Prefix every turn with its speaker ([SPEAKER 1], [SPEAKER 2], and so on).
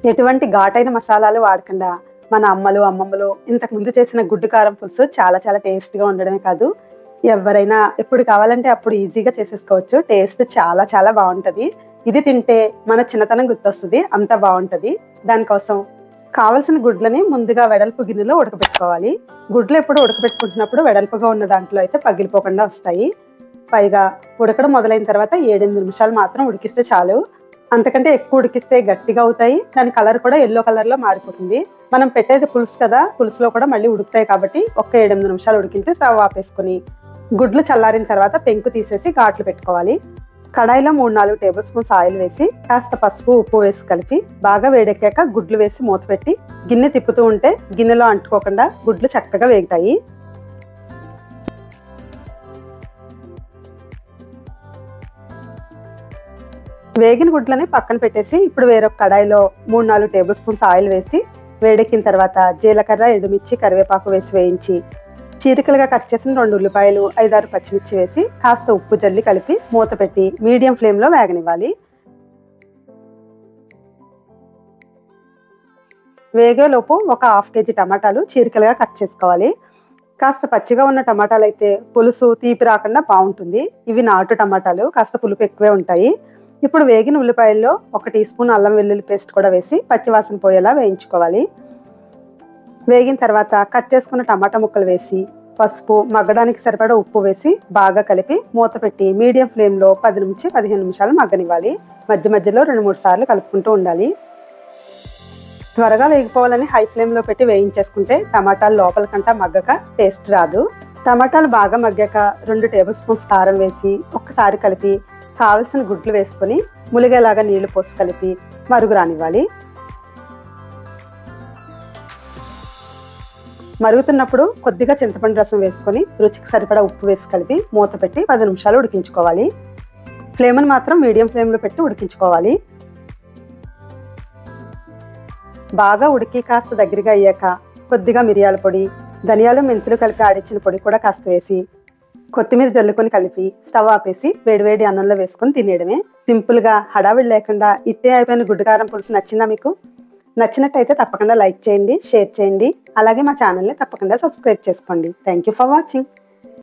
[SPEAKER 1] ఎటువంటి ఘాటైన మసాలాలు వాడకుండా మన అమ్మలు అమ్మమ్మలు ఇంతకు ముందు చేసిన గుడ్డు కారం పులుసు చాలా చాలా టేస్ట్గా ఉండడమే కాదు ఎవరైనా ఎప్పుడు కావాలంటే అప్పుడు ఈజీగా చేసేసుకోవచ్చు టేస్ట్ చాలా చాలా బాగుంటుంది ఇది తింటే మన చిన్నతనం గుర్తొస్తుంది అంత బాగుంటుంది దానికోసం కావలసిన గుడ్లని ముందుగా వెడల్పు గిన్నెలో ఉడకబెట్టుకోవాలి గుడ్లు ఎప్పుడు ఉడకబెట్టుకుంటున్నప్పుడు వెడల్పుగా ఉన్న దాంట్లో అయితే పగిలిపోకుండా వస్తాయి పైగా ఉడకడం మొదలైన తర్వాత ఏడెనిమిది నిమిషాలు మాత్రం ఉడికిస్తే చాలు అంతకంటే ఎక్కువ ఉడికిస్తే గట్టిగా అవుతాయి దాని కలర్ కూడా ఎల్లో కలర్లో మారిపోతుంది మనం పెట్టేది పులుసు కదా పులుసులో కూడా మళ్ళీ ఉడుకుతాయి కాబట్టి ఒక్క ఏడెనిమిది నిమిషాలు ఉడికించి స్టవ్ ఆపేసుకొని గుడ్లు చల్లారిన తర్వాత పెంకు తీసేసి ఘాట్లు పెట్టుకోవాలి కడాయిలో మూడు నాలుగు టేబుల్ స్పూన్స్ ఆయిల్ వేసి కాస్త పసుపు ఉప్పు వేసి కలిపి బాగా వేడెక్కాక గుడ్లు వేసి మూత పెట్టి గిన్నె తిప్పుతూ ఉంటే గిన్నెలో అంటుకోకుండా గుడ్లు చక్కగా వేగుతాయి వేగిన గుడ్లని పక్కన పెట్టేసి ఇప్పుడు వేరొక కడాయిలో మూడు నాలుగు టేబుల్ స్పూన్స్ ఆయిల్ వేసి వేడెక్కిన తర్వాత జీలకర్ర ఎండుమిర్చి కరివేపాకు వేసి వేయించి చీరికలుగా కట్ చేసిన రెండు ఉల్లిపాయలు ఐదారు పచ్చిమిర్చి వేసి కాస్త ఉప్పు జల్లి కలిపి మూత పెట్టి మీడియం ఫ్లేమ్లో వేగనివ్వాలి వేగేలోపు ఒక హాఫ్ కేజీ టమాటాలు చీరికలుగా కట్ చేసుకోవాలి కాస్త పచ్చిగా ఉన్న టమాటాలు అయితే పులుసు తీపి రాకుండా బాగుంటుంది ఇవి నాటు టమాటాలు కాస్త పులుపు ఎక్కువే ఉంటాయి ఇప్పుడు వేగిన ఉల్లిపాయల్లో ఒక టీ స్పూన్ అల్లం వెల్లుల్లి పేస్ట్ కూడా వేసి పచ్చివాసన పోయేలా వేయించుకోవాలి వేగిన తర్వాత కట్ చేసుకున్న టమాటా ముక్కలు వేసి పసుపు మగ్గడానికి సరిపడా ఉప్పు వేసి బాగా కలిపి మూత పెట్టి మీడియం ఫ్లేమ్లో పది నుంచి పదిహేను నిమిషాలు మగ్గనివ్వాలి మధ్య మధ్యలో రెండు మూడు సార్లు కలుపుకుంటూ ఉండాలి త్వరగా వేగిపోవాలని హై ఫ్లేమ్లో పెట్టి వేయించేసుకుంటే టమాటాలు లోపల కంటా మగ్గక టేస్ట్ రాదు టమాటాలు బాగా మగ్గాక రెండు టేబుల్ స్పూన్స్ కారం వేసి ఒక్కసారి కలిపి కావలసిన గుడ్లు వేసుకొని ములిగేలాగా నీళ్లు పోసి కలిపి మరుగు రానివ్వాలి మరుగుతున్నప్పుడు కొద్దిగా చింతపండు రసం వేసుకొని రుచికి సరిపడా ఉప్పు వేసి కలిపి మూత పెట్టి పది నిమిషాలు ఉడికించుకోవాలి ఫ్లేమ్ని మాత్రం మీడియం ఫ్లేమ్లో పెట్టి ఉడికించుకోవాలి బాగా ఉడికి కాస్త దగ్గరగా అయ్యాక కొద్దిగా మిరియాల పొడి ధనియాలు మెంతులు కలిపి ఆడించిన పొడి కూడా కాస్త వేసి కొత్తిమీర జల్లుకొని కలిపి స్టవ్ ఆపేసి వేడివేడి అన్నంలో వేసుకొని తినేయడమే సింపుల్గా హడావిడి లేకుండా ఇట్టే అయిపోయిన గుడ్డుకారం పులుసు నచ్చిందా మీకు నచ్చినట్టయితే తప్పకుండా లైక్ చేయండి షేర్ చేయండి అలాగే మా ఛానల్ని తప్పకుండా సబ్స్క్రైబ్ చేసుకోండి థ్యాంక్ యూ ఫర్ వాచింగ్